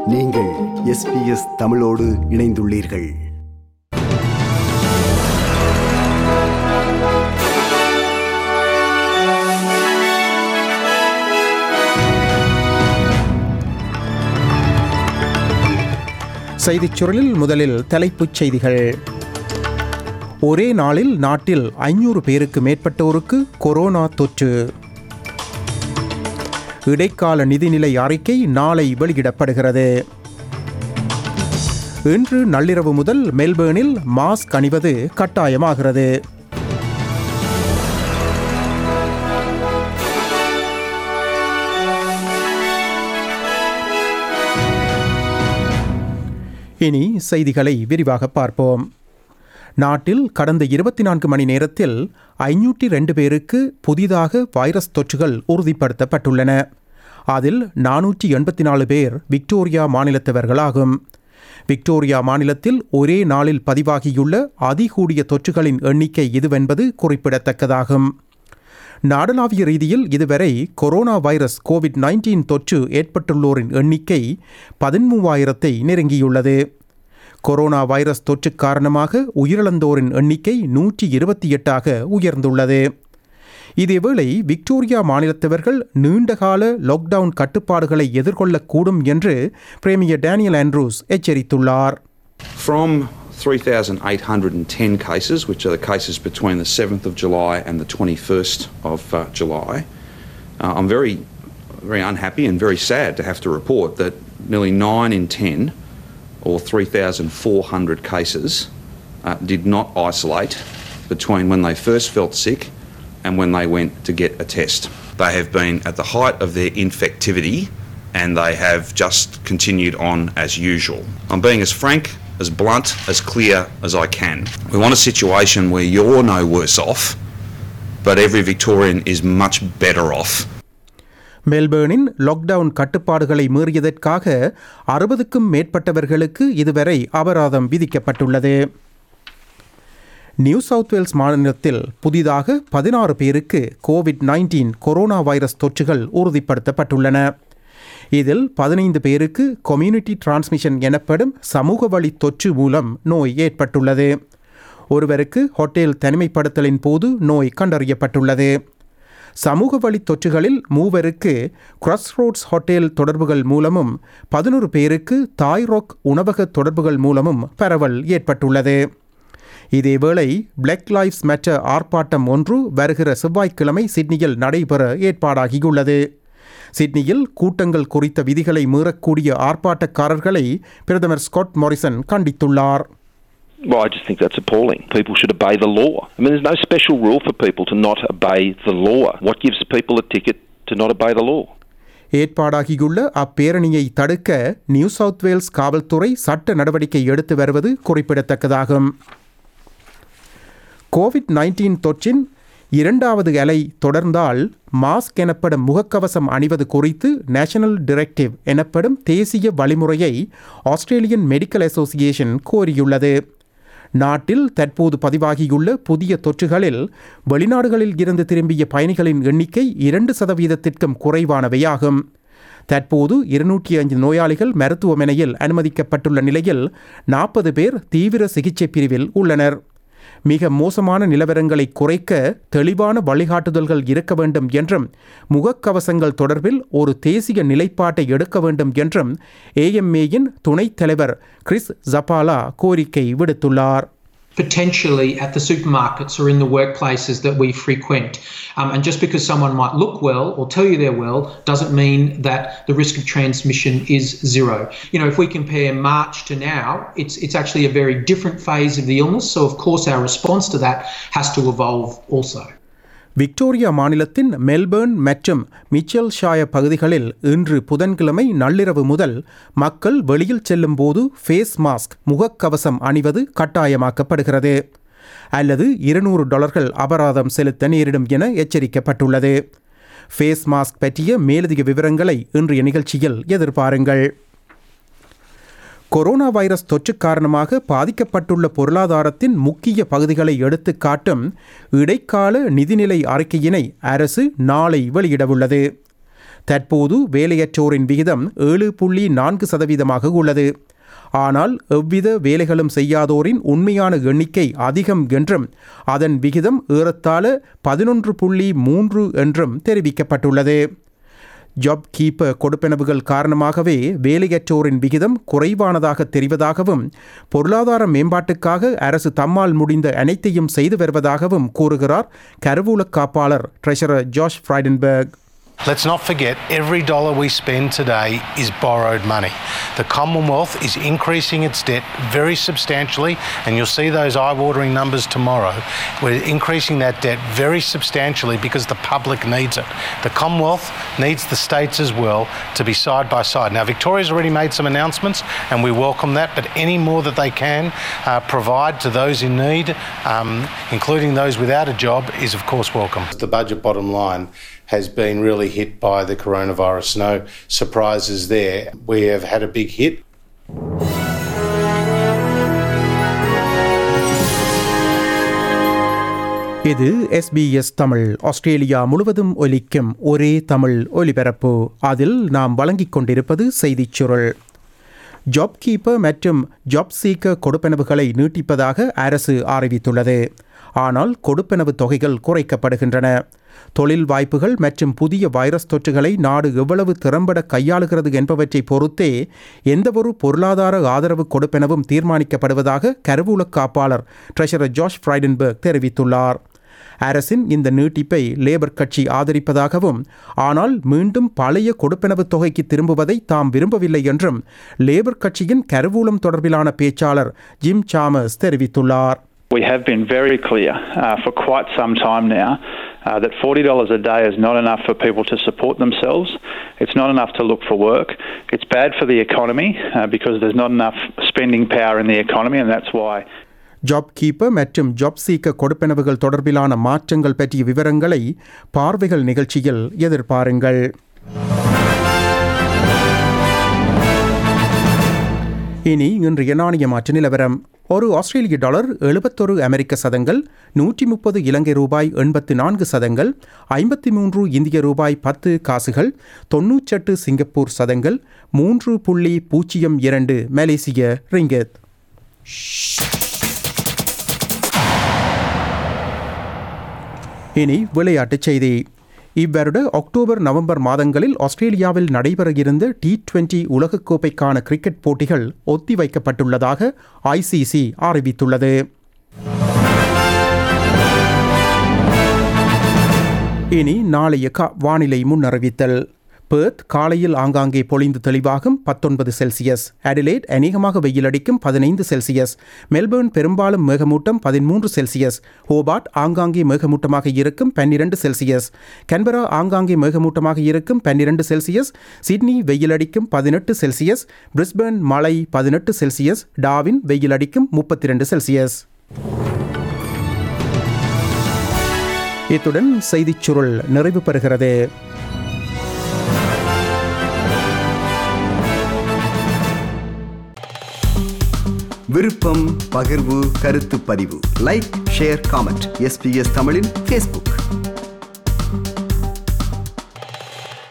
நீங்கள் எஸ்பிஎஸ் தமிழோடு இணைந்துள்ளீர்கள் செய்திச் சுருளில் முதலில் தலைப்புச் செய்திகள் ஒரே நாளில் நாட்டில் ஐநூறு பேருக்கு மேற்பட்டோருக்கு கொரோனா தொற்று இடைக்கால நிதிநிலை அறிக்கை நாளை வெளியிடப்படுகிறது இன்று நள்ளிரவு முதல் மெல்பேர்னில் மாஸ்க் அணிவது கட்டாயமாகிறது இனி செய்திகளை விரிவாக பார்ப்போம் நாட்டில் கடந்த இருபத்தி நான்கு மணி நேரத்தில் ஐநூற்றி ரெண்டு பேருக்கு புதிதாக வைரஸ் தொற்றுகள் உறுதிப்படுத்தப்பட்டுள்ளன அதில் நானூற்றி எண்பத்தி நாலு பேர் விக்டோரியா மாநிலத்தவர்களாகும் விக்டோரியா மாநிலத்தில் ஒரே நாளில் பதிவாகியுள்ள அதிகூடிய தொற்றுகளின் எண்ணிக்கை இதுவென்பது குறிப்பிடத்தக்கதாகும் நாடளாவிய ரீதியில் இதுவரை கொரோனா வைரஸ் கோவிட் நைன்டீன் தொற்று ஏற்பட்டுள்ளோரின் எண்ணிக்கை பதிமூவாயிரத்தை நெருங்கியுள்ளது கொரோனா வைரஸ் தொற்று காரணமாக உயிரிழந்தோரின் எண்ணிக்கை நூற்றி இருபத்தி எட்டாக உயர்ந்துள்ளது இதேவேளை விக்டோரியா மாநிலத்தவர்கள் நீண்டகால லாக்டவுன் கட்டுப்பாடுகளை எதிர்கொள்ளக்கூடும் என்று பிரேமியர் டேனியல் ஆண்ட்ரூஸ் எச்சரித்துள்ளார் From 3,810 cases, which are the cases between the 7th of July and the 21st of uh, July, uh, I'm very, very unhappy and very sad to have to report that nearly 9 in 10, or 3,400 cases, uh, did not isolate between when they first felt sick and when they went to get a test. They have been at the height of their infectivity and they have just continued on as usual. I'm being as frank, as blunt, as clear as I can. We want a situation where you're no worse off, but every Victorian is much better off. மெல்பேர்னின் lockdown கட்டுப்பாடுகளை மீறியதற்காக அறுபதுக்கும் மேற்பட்டவர்களுக்கு இதுவரை அபராதம் விதிக்கப்பட்டுள்ளது new south Wales மாநிலத்தில் புதிதாக பதினாறு பேருக்கு கோவிட் நைன்டீன் கொரோனா வைரஸ் தொற்றுகள் உறுதிப்படுத்தப்பட்டுள்ளன இதில் பதினைந்து பேருக்கு கம்யூனிட்டி டிரான்ஸ்மிஷன் எனப்படும் சமூக வழி தொற்று மூலம் நோய் ஏற்பட்டுள்ளது ஒருவருக்கு ஹோட்டல் தனிமைப்படுத்தலின் போது நோய் கண்டறியப்பட்டுள்ளது சமூக வழி தொற்றுகளில் மூவருக்கு கிராஸ் ரோட்ஸ் ஹோட்டல் தொடர்புகள் மூலமும் பதினொரு பேருக்கு தாய் ராக் உணவக தொடர்புகள் மூலமும் பரவல் ஏற்பட்டுள்ளது இதேவேளை பிளாக் லைஃப்ஸ் மேட்டர் ஆர்ப்பாட்டம் ஒன்று வருகிற செவ்வாய்க்கிழமை சிட்னியில் நடைபெற ஏற்பாடாகியுள்ளது சிட்னியில் கூட்டங்கள் குறித்த விதிகளை மீறக்கூடிய ஆர்ப்பாட்டக்காரர்களை பிரதமர் ஸ்காட் மாரிசன் கண்டித்துள்ளார் Well, I just think that's appalling. People should obey the law. I mean, there's no special rule for people to not obey the law. What gives people a ticket to not obey the law? ஏற்பாடாகியுள்ள அப்பேரணியை தடுக்க new south Wales காவல்துறை சட்ட நடவடிக்கை எடுத்து வருவது குறிப்பிடத்தக்கதாகும் Covid nineteen தொற்றின் இரண்டாவது அலை தொடர்ந்தால் மாஸ்க் எனப்படும் முகக்கவசம் அணிவது குறித்து நேஷனல் டிரெக்டிவ் எனப்படும் தேசிய வழிமுறையை ஆஸ்திரேலியன் மெடிக்கல் அசோசியேஷன் கோரியுள்ளது நாட்டில் தற்போது பதிவாகியுள்ள புதிய தொற்றுகளில் வெளிநாடுகளில் இருந்து திரும்பிய பயணிகளின் எண்ணிக்கை இரண்டு சதவீதத்திற்கும் குறைவானவையாகும் தற்போது இருநூற்றி ஐந்து நோயாளிகள் மருத்துவமனையில் அனுமதிக்கப்பட்டுள்ள நிலையில் நாற்பது பேர் தீவிர சிகிச்சை பிரிவில் உள்ளனர் மிக மோசமான நிலவரங்களை குறைக்க தெளிவான வழிகாட்டுதல்கள் இருக்க வேண்டும் என்றும் முகக்கவசங்கள் தொடர்பில் ஒரு தேசிய நிலைப்பாட்டை எடுக்க வேண்டும் என்றும் ஏஎம்ஏயின் துணைத் தலைவர் கிறிஸ் ஜப்பாலா கோரிக்கை விடுத்துள்ளார் potentially at the supermarkets or in the workplaces that we frequent. Um, and just because someone might look well or tell you they're well doesn't mean that the risk of transmission is zero. You know, if we compare March to now, it's, it's actually a very different phase of the illness. So, of course, our response to that has to evolve also. Victoria மாநிலத்தின் Melbourne மற்றும் Mitchell shire பகுதிகளில் இன்று புதன்கிழமை நள்ளிரவு முதல் மக்கள் வெளியில் செல்லும் போது ஃபேஸ் மாஸ்க் முகக்கவசம் அணிவது கட்டாயமாக்கப்படுகிறது அல்லது இருநூறு டாலர்கள் அபராதம் செலுத்த நேரிடும் என எச்சரிக்கப்பட்டுள்ளது ஃபேஸ் மாஸ்க் பற்றிய மேலதிக விவரங்களை இன்றைய நிகழ்ச்சியில் எதிர்பாருங்கள் கொரோனா வைரஸ் தொற்று காரணமாக பாதிக்கப்பட்டுள்ள பொருளாதாரத்தின் முக்கிய பகுதிகளை எடுத்து காட்டும் இடைக்கால நிதிநிலை அறிக்கையினை அரசு நாளை வெளியிடவுள்ளது தற்போது வேலையற்றோரின் விகிதம் ஏழு புள்ளி நான்கு சதவீதமாக உள்ளது ஆனால் எவ்வித வேலைகளும் செய்யாதோரின் உண்மையான எண்ணிக்கை அதிகம் என்றும் அதன் விகிதம் ஏறத்தாழ பதினொன்று புள்ளி மூன்று என்றும் தெரிவிக்கப்பட்டுள்ளது ஜாப் கீப்பர் கொடுப்பனவுகள் காரணமாகவே வேலையற்றோரின் விகிதம் குறைவானதாக தெரிவதாகவும் பொருளாதார மேம்பாட்டுக்காக அரசு தம்மால் முடிந்த அனைத்தையும் செய்து வருவதாகவும் கூறுகிறார் கருவூல காப்பாளர் treasurer Josh Frydenberg Let's not forget, every dollar we spend today is borrowed money. The Commonwealth is increasing its debt very substantially, and you'll see those eye watering numbers tomorrow. We're increasing that debt very substantially because the public needs it. The Commonwealth needs the states as well to be side by side. Now, Victoria's already made some announcements, and we welcome that, but any more that they can uh, provide to those in need, um, including those without a job, is of course welcome. The budget bottom line has been really hit by the coronavirus. No surprises there. We have had a big hit. இது SBS Tamil Australia முழுவதும் ஒலிக்கும் ஒரே தமிழ் ஒலிபரப்பு அதில் நாம் வழங்கிக் கொண்டிருப்பது செய்திச் சுருள் ஜாப் கீப்பர் மற்றும் ஜாப் சீக்கர் கொடுப்பனவுகளை நீட்டிப்பதாக அரசு அறிவித்துள்ளது ஆனால் கொடுப்பனவு தொகைகள் குறைக்கப்படுகின்றன தொழில் வாய்ப்புகள் மற்றும் புதிய வைரஸ் தொற்றுகளை நாடு எவ்வளவு திறம்பட கையாளுகிறது என்பவற்றை பொறுத்தே எந்தவொரு பொருளாதார ஆதரவு கொடுப்பெனவும் தீர்மானிக்கப்படுவதாக கருவூல காப்பாளர் ட்ரெஷரர் ஜார்ஜ் ஃப்ரைடன்பர்க் தெரிவித்துள்ளார் அரசின் இந்த நீட்டிப்பை லேபர் கட்சி ஆதரிப்பதாகவும் ஆனால் மீண்டும் பழைய கொடுப்பனவு தொகைக்கு திரும்புவதை தாம் விரும்பவில்லை என்றும் லேபர் கட்சியின் கருவூலம் தொடர்பிலான பேச்சாளர் ஜிம் சாமஸ் தெரிவித்துள்ளார் We have been very clear uh, for quite some time now uh, that $40 a day is not enough for people to support themselves. It's not enough to look for work. It's bad for the economy uh, because there's not enough spending power in the economy, and that's why job keeper மற்றும் job seeker கொடுப்பனவுகள் தொடர்பிலான மாற்றங்கள் பற்றிய விவரங்களை பார்வைகள் நிகழ்ச்சியில் எதிர்பாருங்கள் இனி இன்றைய நாணய மாற்று நிலவரம் ஒரு ஆஸ்திரேலிய டாலர் எழுபத்தொரு அமெரிக்க சதங்கள் நூற்றி முப்பது இலங்கை ரூபாய் எண்பத்து நான்கு சதங்கள் ஐம்பத்தி மூன்று இந்திய ரூபாய் பத்து காசுகள் தொன்னூற்றெட்டு சிங்கப்பூர் சதங்கள் மூன்று புள்ளி பூஜ்ஜியம் இரண்டு மலேசிய ரிங்கத் இனி விளையாட்டுச் செய்தி இவ்வருட அக்டோபர் நவம்பர் மாதங்களில் ஆஸ்திரேலியாவில் நடைபெற இருந்த டி டுவெண்டி உலகக்கோப்பைக்கான கிரிக்கெட் போட்டிகள் ஒத்திவைக்கப்பட்டுள்ளதாக ஐசிசி அறிவித்துள்ளது இனி நாளைய கா வானிலை முன்னறிவித்தல் பேர்த் காலையில் ஆங்காங்கே பொழிந்து தெளிவாகும் பத்தொன்பது செல்சியஸ் அடிலேட் அநேகமாக வெயிலடிக்கும் பதினைந்து செல்சியஸ் மெல்பேர்ன் பெரும்பாலும் மேகமூட்டம் பதிமூன்று செல்சியஸ் ஹோபார்ட் ஆங்காங்கே மேகமூட்டமாக இருக்கும் பன்னிரண்டு செல்சியஸ் கன்பரா ஆங்காங்கே மேகமூட்டமாக இருக்கும் பன்னிரண்டு செல்சியஸ் சிட்னி வெயிலடிக்கும் பதினெட்டு செல்சியஸ் பிரிஸ்பேர்ன் மழை பதினெட்டு செல்சியஸ் டாவின் வெயிலடிக்கும் முப்பத்தி ரெண்டு செல்சியஸ் இத்துடன் செய்திச் சுருள் நிறைவு பெறுகிறது விருப்பம் பகிர்வு கருத்து பதிவு லைக் ஷேர் காமெண்ட் எஸ்பிஎஸ் தமிழின் ஃபேஸ்புக்